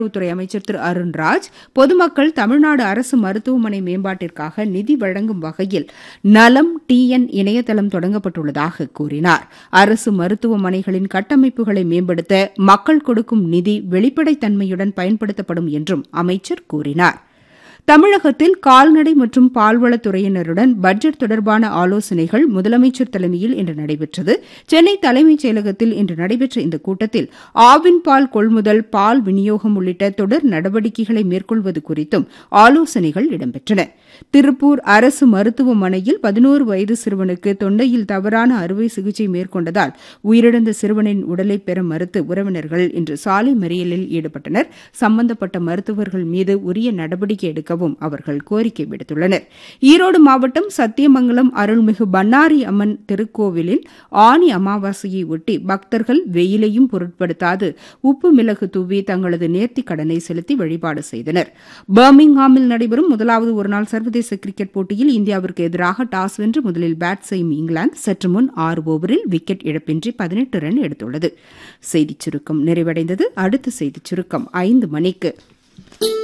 துறை அமைச்சர் திரு அருண்ராஜ் பொதுமக்கள் தமிழ்நாடு அரசு மருத்துவமனை மேம்பாட்டிற்காக நிதி வழங்கும் வகையில் நலம் டிஎன் இணையதளம் தொடங்கப்பட்டுள்ளதாக கூறினார் அரசு மருத்துவமனைகளின் கட்டமைப்புகளை மேம்படுத்த மக்கள் கொடுக்கும் நிதி வெளிப்படைத்தன்மையுடன் பயன்படுத்தப்படும் என்றும் அமைச்சர் கூறினார் தமிழகத்தில் கால்நடை மற்றும் பால்வளத்துறையினருடன் பட்ஜெட் தொடர்பான ஆலோசனைகள் முதலமைச்சர் தலைமையில் இன்று நடைபெற்றது சென்னை தலைமைச் செயலகத்தில் இன்று நடைபெற்ற இந்த கூட்டத்தில் ஆவின் பால் கொள்முதல் பால் விநியோகம் உள்ளிட்ட தொடர் நடவடிக்கைகளை மேற்கொள்வது குறித்தும் ஆலோசனைகள் இடம்பெற்றன திருப்பூர் அரசு மருத்துவமனையில் பதினோரு வயது சிறுவனுக்கு தொண்டையில் தவறான அறுவை சிகிச்சை மேற்கொண்டதால் உயிரிழந்த சிறுவனின் உடலை பெற மறுத்து உறவினர்கள் இன்று சாலை மறியலில் ஈடுபட்டனர் சம்பந்தப்பட்ட மருத்துவர்கள் மீது உரிய நடவடிக்கை எடுக்கவும் அவர்கள் கோரிக்கை விடுத்துள்ளனர் ஈரோடு மாவட்டம் சத்தியமங்கலம் அருள்மிகு பன்னாரி அம்மன் திருக்கோவிலில் ஆனி அமாவாசையை ஒட்டி பக்தர்கள் வெயிலையும் பொருட்படுத்தாது உப்பு மிளகு தூவி தங்களது நேர்த்திக் கடனை செலுத்தி வழிபாடு செய்தனர் பர்மிங்ஹாமில் நடைபெறும் முதலாவது ஒருநாள் சர்வதேச கிரிக்கெட் போட்டியில் இந்தியாவிற்கு எதிராக டாஸ் வென்று முதலில் பேட் செய்யும் இங்கிலாந்து சற்று முன் ஆறு ஓவரில் விக்கெட் இழப்பின்றி பதினெட்டு ரன் எடுத்துள்ளது செய்திச் சுருக்கம் நிறைவடைந்தது அடுத்த செய்திச் சுருக்கம் ஐந்து மணிக்கு